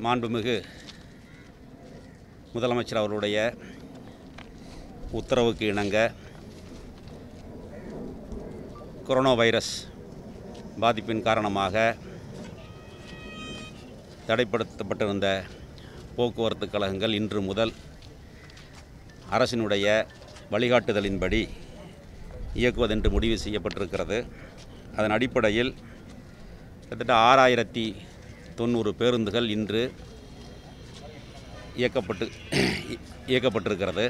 மாண்புமிகு முதலமைச்சர் அவர்களுடைய உத்தரவுக்கு இணங்க கொரோனா வைரஸ் பாதிப்பின் காரணமாக தடைப்படுத்தப்பட்டிருந்த போக்குவரத்து கழகங்கள் இன்று முதல் அரசினுடைய வழிகாட்டுதலின்படி இயக்குவதென்று முடிவு செய்யப்பட்டிருக்கிறது அதன் அடிப்படையில் கிட்டத்தட்ட ஆறாயிரத்தி தொண்ணூறு பேருந்துகள் இன்று இயக்கப்பட்டு இயக்கப்பட்டிருக்கிறது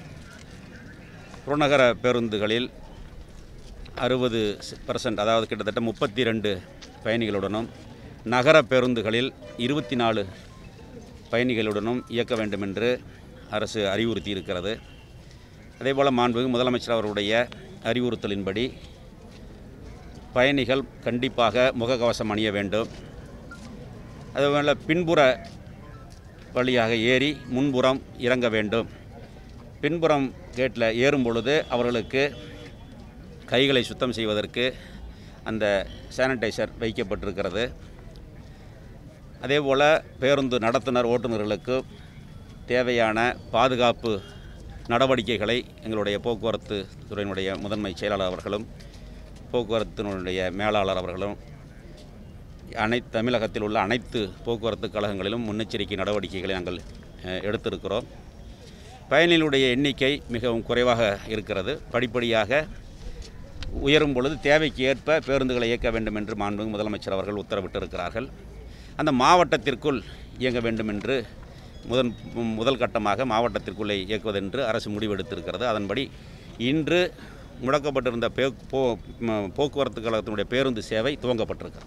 புறநகர பேருந்துகளில் அறுபது பர்சன்ட் அதாவது கிட்டத்தட்ட முப்பத்தி ரெண்டு பயணிகளுடனும் நகர பேருந்துகளில் இருபத்தி நாலு பயணிகளுடனும் இயக்க வேண்டும் என்று அரசு அறிவுறுத்தி இருக்கிறது அதேபோல் மாண்புமிகு முதலமைச்சர் அவருடைய அறிவுறுத்தலின்படி பயணிகள் கண்டிப்பாக முகக்கவசம் அணிய வேண்டும் அதுபோல் பின்புற வழியாக ஏறி முன்புறம் இறங்க வேண்டும் பின்புறம் கேட்டில் ஏறும் பொழுது அவர்களுக்கு கைகளை சுத்தம் செய்வதற்கு அந்த சானிடைசர் வைக்கப்பட்டிருக்கிறது அதேபோல் பேருந்து நடத்துனர் ஓட்டுநர்களுக்கு தேவையான பாதுகாப்பு நடவடிக்கைகளை எங்களுடைய போக்குவரத்து துறையினுடைய முதன்மை செயலாளர் அவர்களும் போக்குவரத்தினுடைய மேலாளர் அவர்களும் அனைத்து தமிழகத்தில் உள்ள அனைத்து போக்குவரத்து கழகங்களிலும் முன்னெச்சரிக்கை நடவடிக்கைகளை நாங்கள் அஹ், எடுத்திருக்கிறோம் பயணிகளுடைய எண்ணிக்கை மிகவும் குறைவாக இருக்கிறது படிப்படியாக உயரும் பொழுது தேவைக்கு ஏற்ப பேருந்துகளை இயக்க வேண்டும் என்று மாண்புமிகு முதலமைச்சர் அவர்கள் உத்தரவிட்டிருக்கிறார்கள் அந்த மாவட்டத்திற்குள் இயங்க வேண்டும் என்று முதன் முதல் கட்டமாக மாவட்டத்திற்குள்ளே இயக்குவதென்று அரசு முடிவெடுத்திருக்கிறது அதன்படி இன்று முடக்கப்பட்டிருந்த பே போ ம- போக்குவரத்து கழகத்தினுடைய பேருந்து சேவை துவங்கப்பட்டிருக்கிறது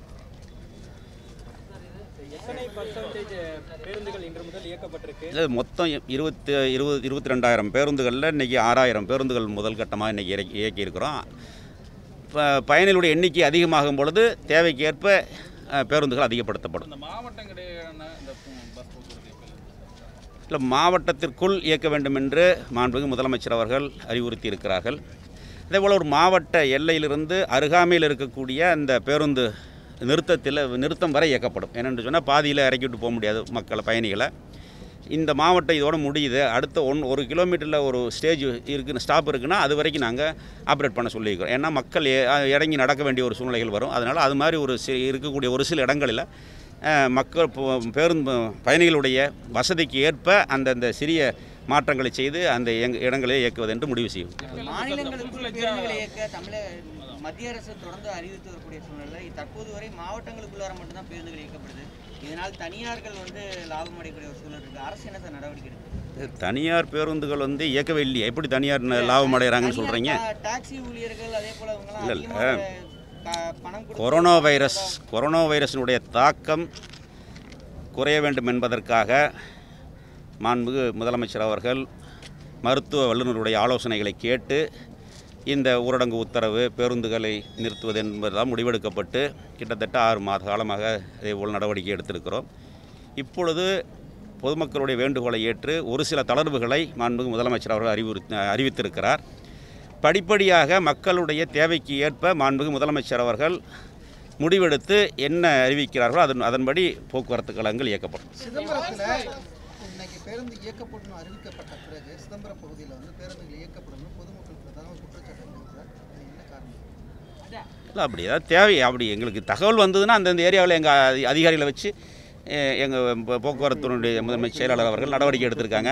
எத்தனை பர்சன்டேஜ் பேருந்துகள் இன்று முதல் இயக்கப்பட்டிருக்கு இது மொத்தம் இருபத்தி இருபது இருபத்தி ரெண்டாயிரம் பேருந்துகளில் இன்றைக்கி ஆறாயிரம் பேருந்துகள் முதல் கட்டமாக இன்றைக்கி இறக்கி இயக்கியிருக்கிறோம் இப்போ பயணிகளுடைய எண்ணிக்கை அதிகமாகும் பொழுது தேவைக்கு ஏற்ப அஹ், பேருந்துகள் அதிகப்படுத்தப்படும் இந்த மாவட்டங்களிடையான இந்த பஸ் போக்குவரத்து எப்படி? இல்லை மாவட்டத்திற்குள் இயக்க வேண்டும் என்று மாண்புமிகு முதலமைச்சர் அவர்கள் அறிவுறுத்தி இருக்கிறார்கள் அதேபோல் ஒரு மாவட்ட எல்லையிலிருந்து அருகாமையில் இருக்கக்கூடிய அந்த பேருந்து நிறுத்தத்தில் நிறுத்தம் வரை இயக்கப்படும் ஏனென்று சொன்னால் பாதியில் இறக்கிவிட்டு போக முடியாது மக்களை பயணிகளை இந்த மாவட்டம் இதோட முடியுது அடுத்த ஒன் ஒரு கிலோமீட்டரில் ஒரு ஸ்டேஜ் இருக்குது ஸ்டாப் இருக்குன்னா அது வரைக்கும் நாங்கள் ஆப்ரேட் பண்ண சொல்லியிருக்கிறோம் ஏன்னா மக்கள் ஏ- இறங்கி நடக்க வேண்டிய ஒரு சூழ்நிலைகள் வரும் அதனால் அது மாதிரி ஒரு சி இருக்கக்கூடிய ஒரு சில இடங்களில் அஹ், மக்கள் போ- பேருந்து பயணிகளுடைய வசதிக்கு ஏற்ப அந்தந்த சிறிய மாற்றங்களை செய்து அந்த எங் இடங்களை இயக்குவது என்று முடிவு செய்யும் மாநிலங்களுக்குள் பேருந்துகளை இயக்க தமிழக மத்திய அரசு தொடர்ந்து அறிவித்து வரக்கூடிய சூழ்நிலை தற்போது வரை மாவட்டங்களுக்குள்ளார மட்டும்தான் பேருந்துகள் இயக்கப்படுது இதனால் தனியார்கள் வந்து லாபம் அடையக்கூடிய ஒரு சூழல் இருக்கு அரசு என்ன சார் நடவடிக்கை எடுக்குது தனியார் பேருந்துகள் வந்து இயக்கவே இல்லையே எப்படி தனியார் ந- லாபம் அடைகிறாங்கன்னு சொல்கிறீங்க தனியார் டா- டாக்ஸி ஊழியர்கள் அதே போல இவங்கெல்லாம் இல்ல, இல்ல. அதிகமாக க- பணம் கொடுத்து கொரோனா வைரஸ் கொரோனா வைரஸினுடைய தாக்கம் குறைய வேண்டும் என்பதற்காக மாண்புமிகு முதலமைச்சர் அவர்கள் மருத்துவ வல்லுநருடைய ஆலோசனைகளை கேட்டு இந்த ஊரடங்கு உத்தரவு பேருந்துகளை நிறுத்துவது என்பதெல்லாம் முடிவெடுக்கப்பட்டு கிட்டத்தட்ட ஆறு மாத காலமாக இதேபோல் நடவடிக்கை எடுத்திருக்கிறோம் இப்பொழுது பொதுமக்களுடைய வேண்டுகோளை ஏற்று ஒரு சில தளர்வுகளை மாண்புமிகு முதலமைச்சர் அவர்கள் அறிவுறுத்தி அறிவித்திருக்கிறார் படிப்படியாக மக்களுடைய தேவைக்கு ஏற்ப மாண்புமிகு முதலமைச்சர் அவர்கள் முடிவெடுத்து என்ன அறிவிக்கிறார்களோ அதன் அதன்படி போக்குவரத்து கழகங்கள் இயக்கப்படும் சிதம்பரத்தில் இன்னைக்கு பேருந்து இயக்கப்படும் அறிவிக்கப்பட்ட பிறகு சிதம்பரம் பகுதியில் வந்து பேருந்துகள் இயக்கப்படும் பொதுமக்கள் பிரதான குற்றச்சாட்டு இருக்கு சார் இது என்ன காரணம் இல்லை அப்படி ஏதாவது தேவை அப்படி எங்களுக்கு தகவல் வந்ததுன்னா அந்தந்த ஏரியாவில் எங்கள் அதிகாரிகளை வச்சு எங்கள் போக்குவரத்துடைய முதன்மை செயலாளர் அவர்கள் நடவடிக்கை எடுத்திருக்காங்க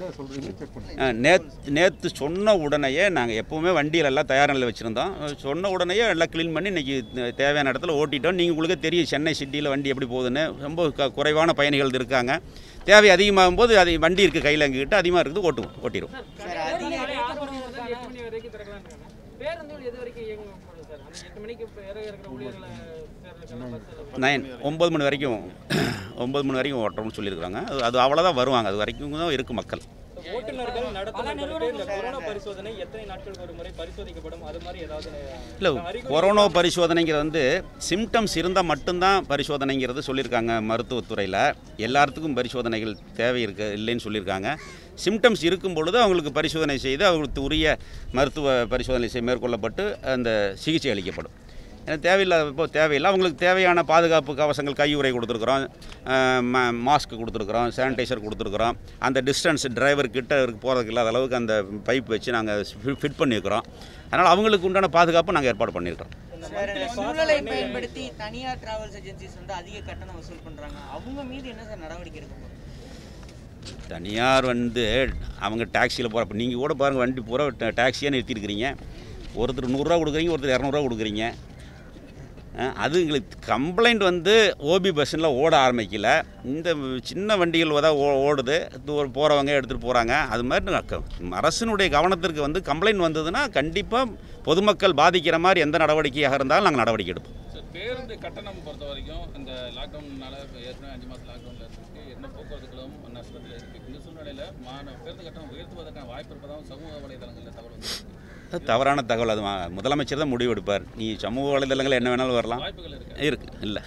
நேத் நேற்று சொன்ன உடனேயே நாங்கள் எப்போவுமே வண்டியில் எல்லாம் தயார் நிலையில் வச்சுருந்தோம் சொன்ன உடனேயே எல்லாம் க்ளீன் பண்ணி இன்றைக்கி தேவையான இடத்துல ஓட்டிட்டோம் நீங்கள் உங்களுக்கு தெரியும் சென்னை சிட்டியில் வண்டி எப்படி போகுதுன்னு ரொம்ப க- குறைவான பயணிகள் இருக்காங்க தேவை அதிகமாகும் போது அது வண்டி இருக்குது கையில் எங்ககிட்ட அதிகமாக இருக்குது ஓட்டுவோம் ஓட்டிடுவோம் சார் அதிக முதல் எட்டு மணி வரைக்கும் திறக்கலாம்னு இருக்காங்க. பேருந்துகள் எது வரைக்கும் இயங்கப்படும் சார் அந்த எட்டு மணிக்கு இப்போ இறங்க இருக்கிற ஊழியர்களை சேர்றதுக்கான பஸ் நைன் ஒம்பது மணி வரைக்கும் ஒம்பது மணி வரைக்கும் ஓட்டுறோம்னு சொல்லியிருக்காங்க அது அது அவ்வளோதான் வருவாங்க அது வரைக்கும் தான் இருக்குது மக்கள் ஓட்டுநர்கள் நடத்துனர்களுக்கு இந்த கொரோனா பரிசோதனை எத்தனை நாட்களுக்கு ஒரு முறை பரிசோதிக்கப்படும் அது மாதிரி ஏதாவது இல்லை கொரோனா பரிசோதனைங்கிறது வந்து சிம்டம்ஸ் இருந்தால் மட்டும்தான் பரிசோதனைங்கிறது சொல்லியிருக்காங்க மருத்துவத்துறையில் எல்லாத்துக்கும் பரிசோதனைகள் தேவை இருக்க இல்லைன்னு சொல்லியிருக்காங்க சிம்டம்ஸ் இருக்கும் பொழுது அவங்களுக்கு பரிசோதனை செய்து அவங்களுக்கு உரிய மருத்துவ பரிசோதனை செய் மேற்கொள்ளப்பட்டு அந்த சிகிச்சை அளிக்கப்படும் ஏன்னா தேவையில்லாத இப்போ தேவையில்லை அவங்களுக்கு தேவையான பாதுகாப்பு கவசங்கள் கையுறை கொடுத்துருக்குறோம் மாஸ்க் கொடுத்துருக்குறோம் சானிடைசர் கொடுத்துருக்குறோம் அந்த டிஸ்டன்ஸ் டிரைவர் கிட்ட போகிறதுக்கு இல்லாத அளவுக்கு அந்த பைப் வச்சு நாங்கள் ஃபிட் பண்ணியிருக்கிறோம் அதனால் அவங்களுக்கு உண்டான பாதுகாப்பு நாங்கள் ஏற்பாடு பண்ணியிருக்கிறோம் சார் இந்த சூழலை பயன்படுத்தி தனியார் டிராவல்ஸ் ஏஜென்சிஸ் வந்து அதிக கட்டணம் வசூல் பண்றாங்க அவங்க மீது என்ன சார் நடவடிக்கை எடுக்க போறோம் தனியார் வந்து அவங்க டாக்ஸியில் போகிறப்ப நீங்கள் கூட பாருங்கள் வண்டி பூரா டாக்ஸியாக நிறுத்தியிருக்கிறீங்க ஒருத்தர் நூறுரூவா கொடுக்குறீங்க ஒருத்தர் இரநூறுவா கொடுக்குறீங்க அஹ், அது எங்களுக்கு கம்ப்ளைண்ட் வந்து ஓபி பஸ்ஸில் ஓட ஆரம்பிக்கல இந்த சின்ன வண்டிகள் தான் ஓ ஓடுது போகிறவங்க எடுத்துகிட்டு போகிறாங்க அது மாதிரி நான் க- அரசினுடைய கவனத்திற்கு வந்து கம்ப்ளைண்ட் வந்ததுன்னா கண்டிப்பாக பொதுமக்கள் பாதிக்கிற மாதிரி எந்த நடவடிக்கையாக இருந்தாலும் நாங்கள் நடவடிக்கை எடுப்போம் சார் பேருந்து கட்டணம் பொறுத்த வரைக்கும் இந்த லாக்டவுன்னால இப்போ ஏற்கனவே அஞ்சு மாதம் லாக்டவுனில் இருக்கு என்ன போக்குவரத்துகளும் நஷ்டத்தில் இருக்குது இந்த சூழ்நிலையில் மான பேருந்து கட்டணம் உயர்த்துவதற்கான வாய்ப்பு இருப்பதாகவும் சமூக வலைதளங்களில் தகவல் வந்து அது தவறான தகவல் அது மா- முதலமைச்சர் தான் முடிவு எடுப்பார் நீ சமூக வலைதளங்கள் என்ன வேணாலும் வரலாம் வாய்ப்புகள் இருக்கு இருக்கு இல்லை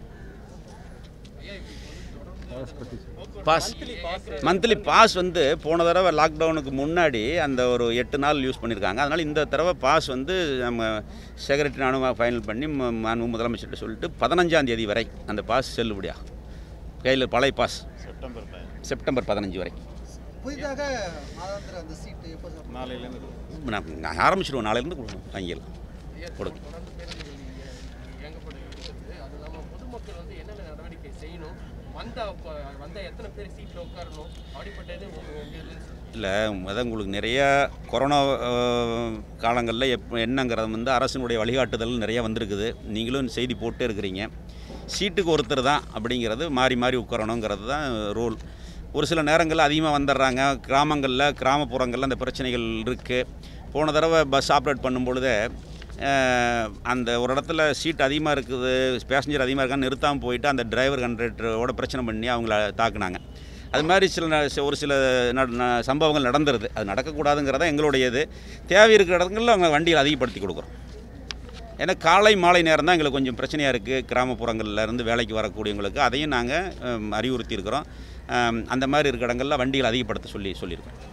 பாஸ் மந்த்லி பாஸ் வந்து போன தடவை லாக்டவுனுக்கு முன்னாடி அந்த ஒரு எட்டு நாள் யூஸ் பண்ணியிருக்காங்க அதனால் இந்த தடவை பாஸ் வந்து நம்ம செக்ரட்டரி நானும் ஃபைனல் பண்ணி ம- மாண்பு முதலமைச்சர்கிட்ட சொல்லிட்டு பதினஞ்சாம் தேதி வரை அந்த பாஸ் செல்லுபடியாகும் கையில் பழைய பாஸ் செப்டம்பர் செப்டம்பர் பதினஞ்சு வரை புதிதாக மாதாந்திர அந்த சீட்டு எப்போ சார் நான் நான் ஆரம்பிச்சிடுவோம் நாளையிலேருந்து கொடுக்கணும் வாங்கிடலாம் கொடுங்க தொடர்ந்து பேருந்துகள் இய- இயங்கப்பட இருக்கிறது அது இல்லாமல் பொதுமக்கள் வந்து என்னென்ன நடவடிக்கை செய்யணும் வந்த அப்ப- வந்த எத்தனை பேர் சீட்டில் உட்காரணும் அப்படிப்பட்டது உங்க உங்க இதுன்னு சொல்லுங்க. இல்லை அதான் உங்களுக்கு நிறைய கொரோனா காலங்களில் எப் என்னங்கிறது வந்து அரசினுடைய வழிகாட்டுதல் நிறைய வந்திருக்குது நீங்களும் செய்தி போட்டே இருக்கிறீங்க சீட்டுக்கு ஒருத்தர் தான் அப்படிங்கிறது மாறி மாறி உட்காரணுங்கிறது தான் ரூல் ஒரு சில நேரங்களில் அதிகமாக வந்துடுறாங்க கிராமங்களில் கிராமப்புறங்களில் அந்த பிரச்சனைகள் இருக்குது போன தடவை பஸ் ஆப்ரேட் பண்ணும்பொழுதே அஹ், அந்த ஒரு இடத்துல சீட் அதிகமாக இருக்குது பேசஞ்சர் அதிகமாக இருக்கான்னு நிறுத்தாமல் போயிட்டு அந்த டிரைவர் கண்ட்ரக்டரோட பிரச்சனை பண்ணி அவங்கள தாக்குனாங்க அது மாதிரி சில ந- ஒரு சில ந- ந- சம்பவங்கள் நடந்துருது அது நடக்கக்கூடாதுங்கிறத எங்களுடையது தேவை இருக்கிற இடங்களில் அவங்க வண்டியில் அதிகப்படுத்தி கொடுக்குறோம் ஏன்னா காலை மாலை நேரம் தான் எங்களுக்கு கொஞ்சம் பிரச்சனையாக இருக்குது கிராமப்புறங்கள்ல இருந்து வேலைக்கு வரக்கூடியவங்களுக்கு அதையும் நாங்கள் அறிவுறுத்தி இருக்கிறோம் அந்த மாதிரி இருக்கிற இடங்களில் வண்டிகள் அதிகப்படுத்த சொல்லி சொல்லியிருக்கோம்